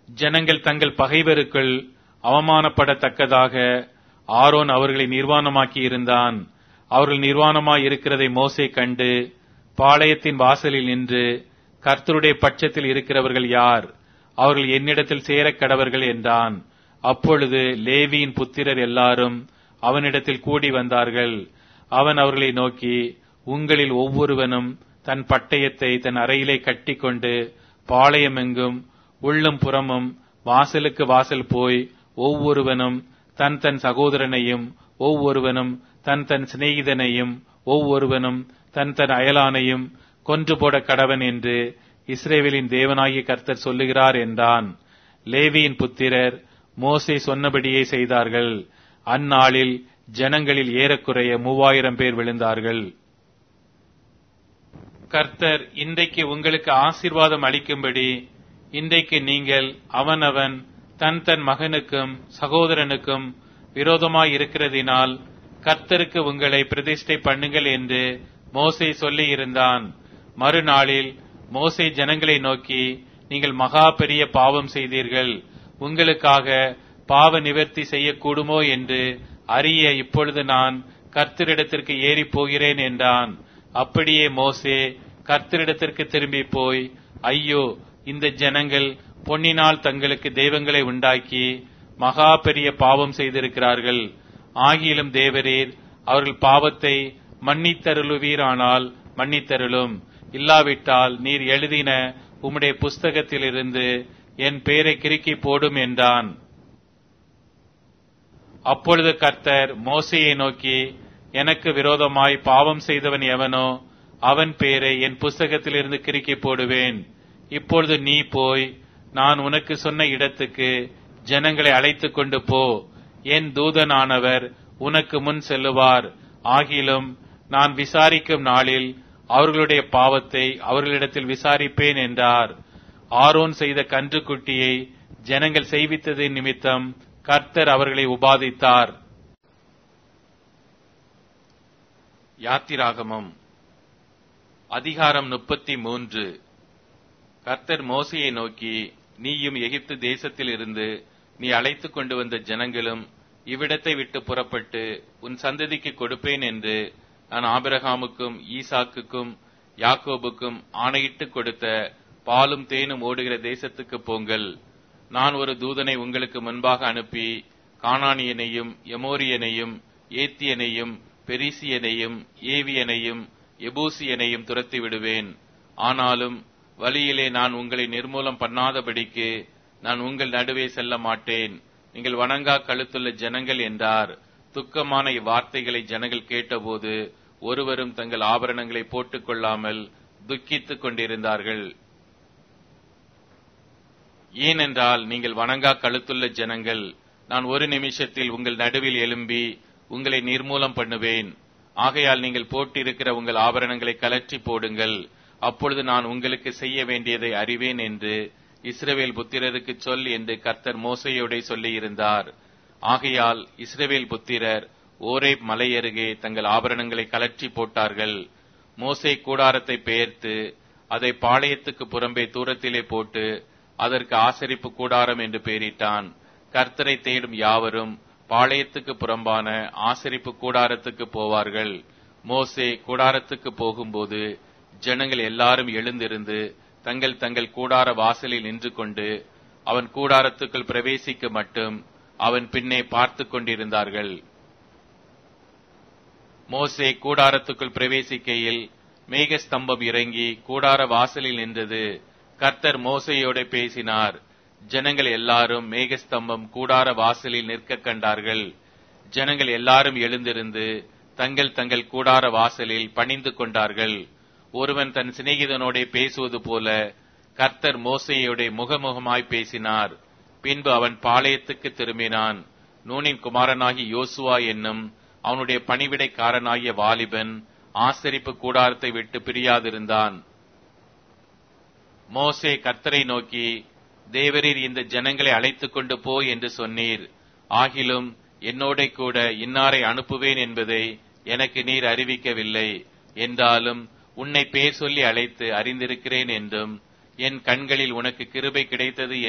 ஜனங்கள் தங்கள் பகைவருக்குள் அவமானப்படத்தக்கதாக ஆரோன் அவர்களை நிர்வாணமாக்கி இருந்தான் அவர்கள் நிர்வாணமாய் இருக்கிறதை மோசே கண்டு பாளையத்தின் வாசலில் நின்று கர்த்தருடைய பட்சத்தில் இருக்கிறவர்கள் யார் அவர்கள் என்னிடத்தில் சேரக் கடவர்கள் என்றான் அப்பொழுது லேவியின் புத்திரர் எல்லாரும் அவனிடத்தில் கூடி வந்தார்கள் அவன் அவர்களை நோக்கி உங்களில் ஒவ்வொருவனும் தன் பட்டயத்தை தன் அறையிலே கட்டிக்கொண்டு பாளையமெங்கும் உள்ளும் புறமும் வாசலுக்கு வாசல் போய் ஒவ்வொருவனும் தன் தன் சகோதரனையும் ஒவ்வொருவனும் தன் தன் சிநேகிதனையும் ஒவ்வொருவனும் தன் தன் அயலானையும் கொன்று போட கடவன் என்று இஸ்ரேவேலின் தேவனாகிய கர்த்தர் சொல்லுகிறார் என்றான் லேவியின் புத்திரர் மோசே சொன்னபடியே செய்தார்கள் அந்நாளில் ஜனங்களில் ஏறக்குறைய மூவாயிரம் பேர் விழுந்தார்கள் கர்த்தர் இன்றைக்கு உங்களுக்கு ஆசீர்வாதம் அளிக்கும்படி இன்றைக்கு நீங்கள் அவனவன் தன் தன் மகனுக்கும் சகோதரனுக்கும் விரோதமாய் இருக்கிறதினால் கர்த்தருக்கு உங்களை பிரதிஷ்டை பண்ணுங்கள் என்று மோசே சொல்லி இருந்தான் மறுநாளில் மோசே ஜனங்களை நோக்கி நீங்கள் மகா பெரிய பாவம் செய்தீர்கள் உங்களுக்காக பாவ நிவர்த்தி செய்யக்கூடுமோ என்று அறிய இப்பொழுது நான் கர்த்தரிடத்திற்கு ஏறி போகிறேன் என்றான் அப்படியே மோசே கர்த்தரிடத்திற்கு திரும்பி போய் ஐயோ இந்த ஜனங்கள் பொன்னினால் தங்களுக்கு தெய்வங்களை உண்டாக்கி மகா பெரிய பாவம் செய்திருக்கிறார்கள் ஆகிலும் தேவரீர் அவர்கள் பாவத்தை மன்னித்தருளுவீரானால் மன்னித்தருளும் இல்லாவிட்டால் நீர் எழுதின உம்முடைய புஸ்தகத்திலிருந்து என் பெயரை கிறுக்கி போடும் என்றான் அப்பொழுது கர்த்தர் மோசையை நோக்கி எனக்கு விரோதமாய் பாவம் செய்தவன் எவனோ அவன் பேரை என் புஸ்தகத்திலிருந்து கிறுக்கி போடுவேன் இப்பொழுது நீ போய் நான் உனக்கு சொன்ன இடத்துக்கு ஜனங்களை அழைத்துக் கொண்டு போ என் தூதனானவர் உனக்கு முன் செல்லுவார் ஆகிலும் நான் விசாரிக்கும் நாளில் அவர்களுடைய பாவத்தை அவர்களிடத்தில் விசாரிப்பேன் என்றார் ஆரோன் செய்த கன்றுக்குட்டியை ஜனங்கள் செய்வித்ததின் நிமித்தம் கர்த்தர் அவர்களை உபாதித்தார் யாத்திராகமம் அதிகாரம் முப்பத்தி மூன்று கர்த்தர் மோசையை நோக்கி நீயும் எகிப்து தேசத்தில் இருந்து நீ அழைத்துக் கொண்டு வந்த ஜனங்களும் இவ்விடத்தை விட்டு புறப்பட்டு உன் சந்ததிக்கு கொடுப்பேன் என்று நான் ஆபிரகாமுக்கும் ஈசாக்குக்கும் யாக்கோபுக்கும் ஆணையிட்டு கொடுத்த பாலும் தேனும் ஓடுகிற தேசத்துக்கு போங்கள் நான் ஒரு தூதனை உங்களுக்கு முன்பாக அனுப்பி கானானியனையும் எமோரியனையும் ஏத்தியனையும் பெரிசியனையும் ஏவியனையும் எபூசியனையும் துரத்தி விடுவேன் ஆனாலும் வழியிலே நான் உங்களை நிர்மூலம் பண்ணாதபடிக்கு நான் உங்கள் நடுவே செல்ல மாட்டேன் நீங்கள் வணங்கா கழுத்துள்ள ஜனங்கள் என்றார் துக்கமான இவ்வார்த்தைகளை ஜனங்கள் கேட்டபோது ஒருவரும் தங்கள் ஆபரணங்களை போட்டுக் கொள்ளாமல் துக்கித்துக் கொண்டிருந்தார்கள் ஏனென்றால் நீங்கள் வணங்கா கழுத்துள்ள ஜனங்கள் நான் ஒரு நிமிஷத்தில் உங்கள் நடுவில் எழும்பி உங்களை நிர்மூலம் பண்ணுவேன் ஆகையால் நீங்கள் போட்டிருக்கிற உங்கள் ஆபரணங்களை கலற்றி போடுங்கள் அப்பொழுது நான் உங்களுக்கு செய்ய வேண்டியதை அறிவேன் என்று இஸ்ரவேல் புத்திரருக்கு சொல் என்று கர்த்தர் மோசையோடே சொல்லியிருந்தார் ஆகையால் இஸ்ரவேல் புத்திரர் ஓரே மலையருகே தங்கள் ஆபரணங்களை கலற்றி போட்டார்கள் மோசே கூடாரத்தை பெயர்த்து அதை பாளையத்துக்கு புறம்பே தூரத்திலே போட்டு அதற்கு ஆசரிப்பு கூடாரம் என்று பெயரிட்டான் கர்த்தரை தேடும் யாவரும் பாளையத்துக்கு புறம்பான ஆசரிப்பு கூடாரத்துக்கு போவார்கள் மோசே கூடாரத்துக்கு போகும்போது ஜனங்கள் எல்லாரும் எழுந்திருந்து தங்கள் தங்கள் கூடார வாசலில் நின்று கொண்டு அவன் கூடாரத்துக்குள் பிரவேசிக்க மட்டும் அவன் பின்னே பார்த்து கொண்டிருந்தார்கள் மோசே கூடாரத்துக்குள் பிரவேசிக்கையில் மேகஸ்தம்பம் இறங்கி கூடார வாசலில் நின்றது கர்த்தர் மோசையோட பேசினார் ஜனங்கள் எல்லாரும் மேகஸ்தம்பம் கூடார வாசலில் நிற்க கண்டார்கள் ஜனங்கள் எல்லாரும் எழுந்திருந்து தங்கள் தங்கள் கூடார வாசலில் பணிந்து கொண்டார்கள் ஒருவன் தன் சிநேகிதனோட பேசுவது போல கர்த்தர் மோசையோட முகமுகமாய் பேசினார் பின்பு அவன் பாளையத்துக்கு திரும்பினான் நூனின் குமாரனாகி யோசுவா என்னும் அவனுடைய பணிவிடைக்காரனாகிய வாலிபன் ஆசரிப்பு கூடாரத்தை விட்டு பிரியாதிருந்தான் மோசே கர்த்தரை நோக்கி தேவரீர் இந்த ஜனங்களை அழைத்துக் கொண்டு போ என்று சொன்னீர் ஆகிலும் என்னோட கூட இன்னாரை அனுப்புவேன் என்பதை எனக்கு நீர் அறிவிக்கவில்லை என்றாலும் உன்னை பேர் சொல்லி அழைத்து அறிந்திருக்கிறேன் என்றும் என் கண்களில் உனக்கு கிருபை கிடைத்தது